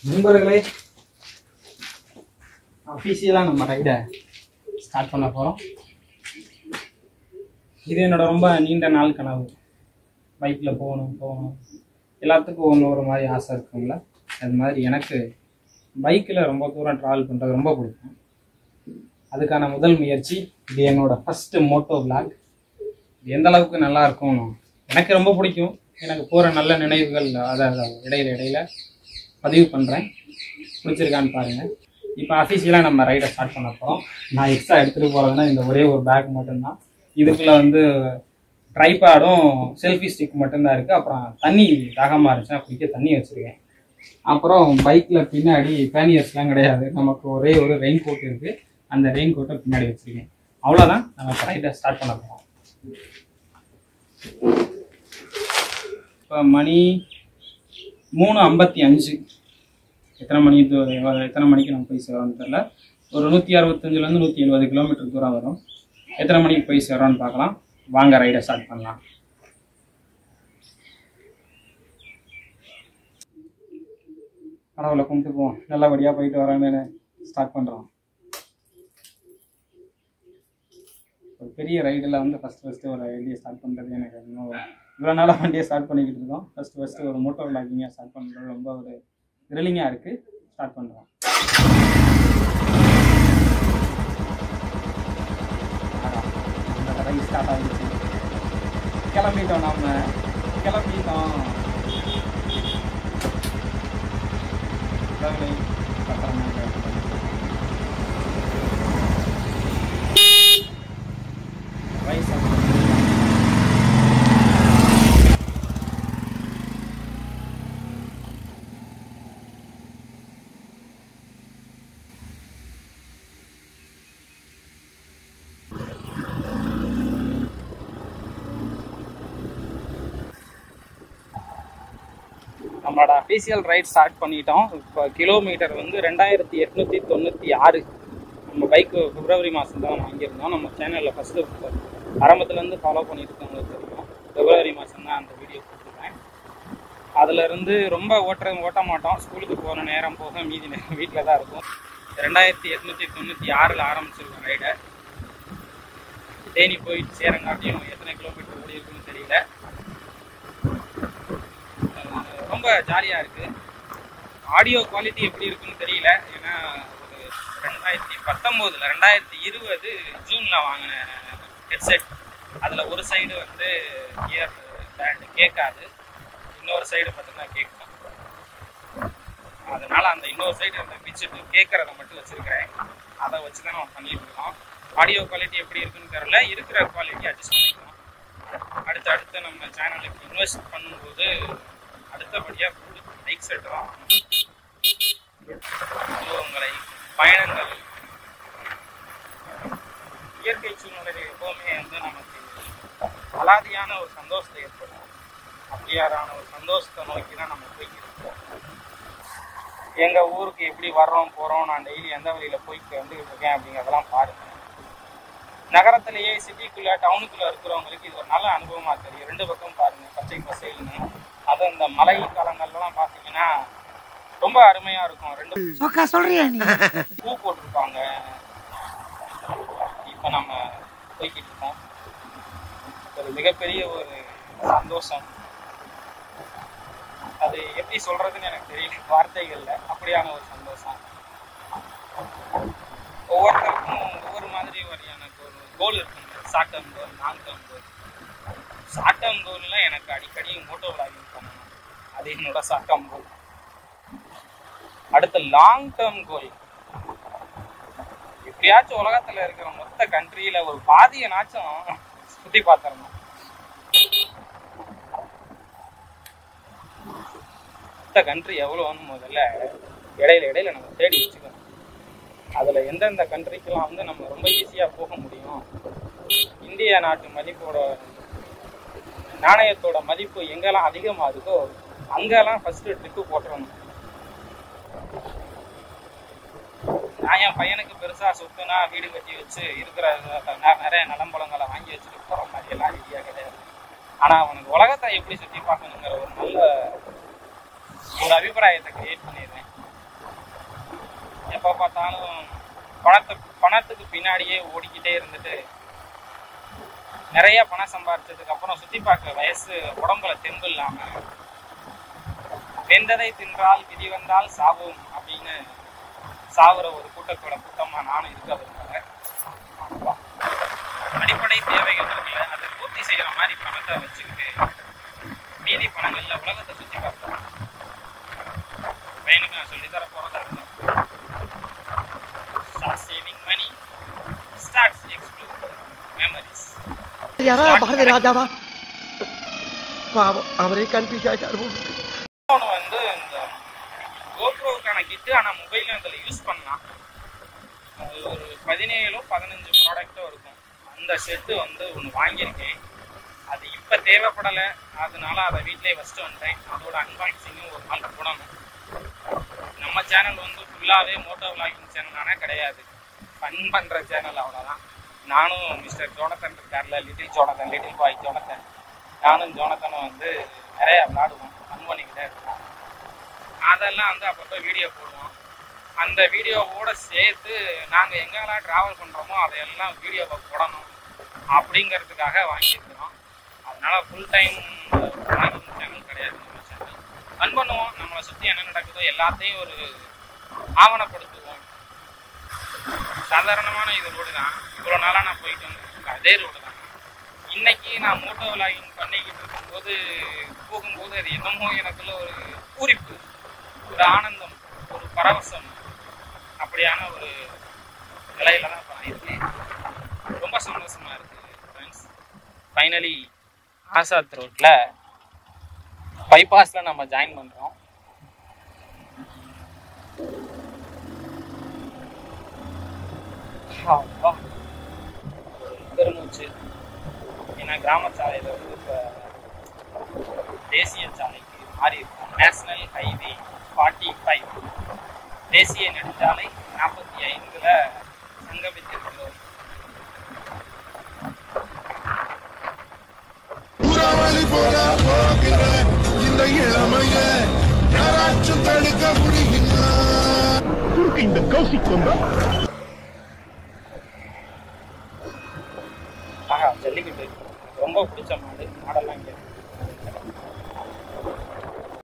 நண்பர்களே அஃபீஷியலாக நம்ம ரைடை ஸ்டார்ட் பண்ண போகிறோம் இது என்னோட ரொம்ப நீண்ட நாள் கனவு பைக்கில் போகணும் போகணும் எல்லாத்துக்கும் ஒன்று ஒரு மாதிரி ஆசை இருக்கும்ல அது மாதிரி எனக்கு பைக்கில் ரொம்ப தூரம் ட்ராவல் பண்ணுறது ரொம்ப பிடிக்கும் அதுக்கான முதல் முயற்சி இது என்னோட ஃபஸ்ட்டு மோட்டோ பிளாக் இது எந்த அளவுக்கு நல்லா இருக்கும் எனக்கு ரொம்ப பிடிக்கும் எனக்கு போகிற நல்ல நினைவுகள் அதை அதை இடையில இடையில பதிவு பண்ணுறேன் பிடிச்சிருக்கான்னு பாருங்கள் இப்போ அஃபீஷியலாக நம்ம ரைடை ஸ்டார்ட் பண்ண போகிறோம் நான் எக்ஸ்ட்ரா எடுத்துகிட்டு போகிறதுனா இந்த ஒரே ஒரு பேக் மட்டும்தான் இதுக்குள்ளே வந்து ட்ரைபேடும் செல்ஃபி ஸ்டிக் மட்டும்தான் இருக்குது அப்புறம் தண்ணி தாகமாக இருந்துச்சுன்னா குடிக்க தண்ணி வச்சுருக்கேன் அப்புறம் பைக்கில் பின்னாடி பேனியர்ஸ்லாம் கிடையாது நமக்கு ஒரே ஒரு ரெயின் கோட் இருக்குது அந்த ரெயின் கோட்டை பின்னாடி வச்சுருக்கேன் அவ்வளோதான் நம்ம ரைடை ஸ்டார்ட் பண்ண போகிறோம் இப்போ மணி மூணு ஐம்பத்தி அஞ்சு எத்தனை மணி இது எத்தனை மணிக்கு நம்ம போய் சேரோம்னு தெரில ஒரு நூற்றி அறுபத்தஞ்சிலேருந்து நூற்றி எழுபது கிலோமீட்டர் தூரம் வரும் எத்தனை மணிக்கு போய் சேரோம்னு பார்க்கலாம் வாங்க ரைடை ஸ்டார்ட் பண்ணலாம் கடவுளை கும்பிட்டுக்குவோம் நல்லபடியாக போயிட்டு வரேன்னு ஸ்டார்ட் பண்ணுறோம் ஒரு பெரிய ரைடில் வந்து ஃபஸ்ட் ஃபஸ்ட்டு ஒரு ஐடியா ஸ்டார்ட் பண்ணுறது எனக்கு இன்னும் இவ்வளோ நாளாக வண்டியை ஸ்டார்ட் பண்ணிக்கிட்டு இருக்கோம் ஃபஸ்ட் ஃபஸ்ட்டு ஒரு மோட்டோ விளாகிங்காக ஸ்டார்ட் பண்ணுறது ரொம்ப ஒரு த்ரில்லிங்காக இருக்குது ஸ்டார்ட் பண்ணுறோம் ரைட் ஸ்டார்ட் ஆகிடுச்சு கிளம்பிட்டோம் நம்ம கிளம்பிட்டோம் கடவுளை பத்திரமா கேட்கணும். வயசு நம்மளோட அஃபீஷியல் ரைட் ஸ்டார்ட் பண்ணிட்டோம் இப்போ கிலோமீட்டர் வந்து ரெண்டாயிரத்தி எட்நூற்றி தொண்ணூற்றி ஆறு நம்ம பைக்கு பிப்ரவரி மாதம் தான் வாங்கியிருந்தோம் நம்ம சேனலில் ஃபஸ்ட்டு ஆரம்பத்துலேருந்து ஃபாலோ பண்ணிட்டு இருக்கவங்களுக்கு தெரியும் பிப்ரவரி மாதம் தான் அந்த வீடியோ கொடுத்துருக்கேன் அதுலேருந்து ரொம்ப ஓட்டுற ஓட்ட மாட்டோம் ஸ்கூலுக்கு போகிற நேரம் போக மீதி நேரம் வீட்டில் தான் இருக்கும் ரெண்டாயிரத்தி எட்நூற்றி தொண்ணூற்றி ஆறில் ஆரம்பிச்சிருக்கோம் ரைடை தேனி போயிட்டு சேரங்காட்டியும் எத்தனை கிலோமீட்டர் ஓடி இருக்குன்னு தெரியல அஹ் ரொம்ப ஜாலியாக இருக்குது ஆடியோ குவாலிட்டி எப்படி இருக்குன்னு தெரியல ஏன்னா ஒரு ரெண்டாயிரத்தி பத்தொம்போதில் ரெண்டாயிரத்தி இருபது ஜூனில் வாங்கின ஹெட்செட் அதில் ஒரு சைடு வந்து இயர் பேண்ட் கேட்காது இன்னொரு சைடு பார்த்தீங்கன்னா கேட்கும் அதனால அந்த இன்னொரு சைடு அந்த பிச்சுட்டு கேட்குறத மட்டும் வச்சிருக்கிறேன் அதை வச்சு தான் நம்ம பண்ணிட்டு இருக்கோம் ஆடியோ குவாலிட்டி எப்படி இருக்குன்னு தெரியல இருக்கிற குவாலிட்டி அட்ஜஸ்ட் பண்ணிக்கலாம் அடுத்து அடுத்து நம்ம சேனலுக்கு இன்வெஸ்ட் பண்ணும்போது அடுத்தபடியாக கூடுதல் லைக் செட் வாங்கணும் அனுபவங்களை பயணங்கள் இயற்கை சூழ்நிலைகள் எப்போவுமே வந்து நமக்கு அலாதியான ஒரு சந்தோஷத்தை ஏற்படும் அப்படியாரான ஒரு சந்தோஷத்தை நோக்கி தான் நம்ம போய்க்கிட்டு இருக்கோம் எங்க ஊருக்கு எப்படி வர்றோம் போறோம் நான் டெய்லி எந்த வழியில போய்க்கு வந்துகிட்டு இருக்கேன் அப்படிங்கிறதெல்லாம் பாருங்க நகரத்திலேயே சிட்டிக்குள்ள டவுனுக்குள்ள இருக்கிறவங்களுக்கு இது ஒரு நல்ல அனுபவமா தெரியும் ரெண்டு பக்கம் பாருங்க பச்சை பசேல்னு அது இந்த மழை காலங்கள்லாம் பாத்தீங்கன்னா ரொம்ப அருமையா இருக்கும் ரெண்டு சொக்கா சொல்றியா நீ பூ போட்டிருப்பாங்க இப்ப நம்ம போய்கிட்டு இருக்கோம் ஒரு மிகப்பெரிய ஒரு சந்தோஷம் அது எப்படி சொல்றதுன்னு எனக்கு தெரியல வார்த்தைகள்ல அப்படியான ஒரு சந்தோஷம் ஒவ்வொருத்தருக்கும் ஒவ்வொரு மாதிரி ஒரு எனக்கு ஒரு கோல் இருக்குங்க short term goal long term goal short term கோல்ல எனக்கு அடிக்கடி மோட்டோ விளாகிங் பண்ணணும் அது என்னோட ஷார்ட் டேர்ம் கோல் அடுத்து லாங் டேர்ம் கோல் எப்படியாச்சும் உலகத்துல இருக்கிற மொத்த கண்ட்ரியில ஒரு பாதியனாச்சும் சுத்தி பார்த்துடணும் மொத்த கண்ட்ரி எவ்வளோன்னு முதல்ல இடையில இடையில நம்ம தேடி வச்சுக்கணும் அதுல எந்தெந்த கண்ட்ரிக்கெல்லாம் வந்து நம்ம ரொம்ப ஈஸியா போக முடியும் இந்திய நாட்டு மதிப்போட நாணயத்தோட மதிப்பு எங்கெல்லாம் அதிகமாகுதோ அங்கெல்லாம் ஃபர்ஸ்ட் ட்ரிப்பு போட்டுறணும் நான் என் பையனுக்கு பெருசா சொத்துனா வீடு கட்டி வச்சு இருக்கிற ந- நிறைய நிலம்பழங்களை வாங்கி வச்சுட்டு போற மாதிரி எல்லாம் ஐடியா கிடையாது ஆனா அவனுக்கு உலகத்தை எப்படி சுத்தி பார்க்கணுங்கிற ஒரு நல்ல ஒரு அபிப்பிராயத்தை கிரியேட் பண்ணிடுறேன் எப்போ பார்த்தாலும் பணத்து பணத்துக்கு பின்னாடியே ஓடிக்கிட்டே இருந்துட்டு நிறைய பணம் சம்பாரிச்சதுக்கு அப்புறம் சுத்தி பார்க்க வயசு உடம்புல தெம்பு இல்லாம வெந்ததை தின்றால் விதி வந்தால் சாவும் அப்படின்னு சாவுற ஒரு கூட்டத்தோட கூட்டமா நானும் இருக்க விரும்புறேன் அடிப்படை தேவைகள் இருக்குல்ல அதை பூர்த்தி செய்யற மாதிரி பணத்தை வச்சுக்கிட்டு மீதி பணங்கள்ல உலகத்தை சுத்தி பார்க்கலாம் பையனுக்கு நான் சொல்லித்தர போறதா இருந்தா start saving money start explore memories யாரா பாரதி ராஜாவா பாவம் அவரே கன்ஃபியூஸ் ஆயிட்டாரு போல இருக்கு. இன்னொன்று வந்து இந்த கோப்ரோவுக்கான கிட்டு ஆனால் மொபைலில் அதில் யூஸ் பண்ணலாம் அது ஒரு பதினேழோ பதினஞ்சு ப்ராடக்ட்டோ இருக்கும் அந்த செட்டு வந்து ஒன்று வாங்கியிருக்கேன் அது இப்போ தேவைப்படலை அதனால அதை வீட்டிலே வச்சுட்டு வந்துட்டேன் அதோட அன்பாக்சிங்கும் ஒரு நாள் போடணும் நம்ம சேனல் வந்து ஃபுல்லாகவே மோட்டோ விளாகிங் சேனலான கிடையாது ஃபன் பண்ணுற சேனல் அவ்வளோதான் நானும் மிஸ்டர் ஜோனத்தன் இருக்கார்ல little Jonathan little boy Jonathan நானும் ஜோனத்தனும் வந்து நிறைய விளாடுவோம் ஃபன் பண்ணிக்கிட்டே இருப்போம் அதெல்லாம் வந்து அப்பப்போ வீடியோ போடுவோம் அந்த வீடியோவோட சேர்த்து நாங்கள் எங்கெல்லாம் ட்ராவல் பண்ணுறோமோ அதையெல்லாம் வீடியோவை போடணும் அப்படிங்கிறதுக்காக வாங்கியிருக்கிறோம் அதனால ஃபுல் டைம் வாங்கிங் சேனல் கிடையாது நம்ம சேனல் ஃபன் பண்ணுவோம் நம்மளை சுற்றி என்ன நடக்குதோ எல்லாத்தையும் ஒரு ஆவணப்படுத்துவோம் சாதாரணமான இது ரோடு தான் இவ்வளோ நாளாக நான் போயிட்டு வந்திருக்கேன் அதே ரோடு தான் இன்னைக்கு நான் மோட்டோ விலாகிங் பண்ணிக்கிட்டு இருக்கும்போது போகும்போது அது என்னமோ எனக்குள்ள ஒரு பூரிப்பு ஒரு ஆனந்தம் ஒரு பரவசம் அப்படியான ஒரு நிலையில தான் இப்போ நான் இருக்கேன் ரொம்ப சந்தோஷமா இருக்கு ஃப்ரெண்ட்ஸ் ஃபைனலி ஆசாத் ரோட்ல பைபாஸ்ல நம்ம ஜாயின் பண்றோம் அப்பா. ஒரு பெருமூச்சு ஏன்னா கிராம சாலையில வந்து இப்போ தேசிய சாலைக்கு மாறி இருக்கும் நேஷனல் ஹைவே ஃபார்ட்டி ஃபைவ் தேசிய நெடுஞ்சாலை நாற்பத்தி ஐந்துல சங்கமித்திருக்கிறோம் புறாவளி போல போகிற இந்த இளமைய யாராச்சும் தடுக்க முடியுமா குறுக்கு இந்த கௌசிக் வந்தா ஆஹா ஜல்லிக்கட்டு எனக்கு ரொம்ப பிடிச்ச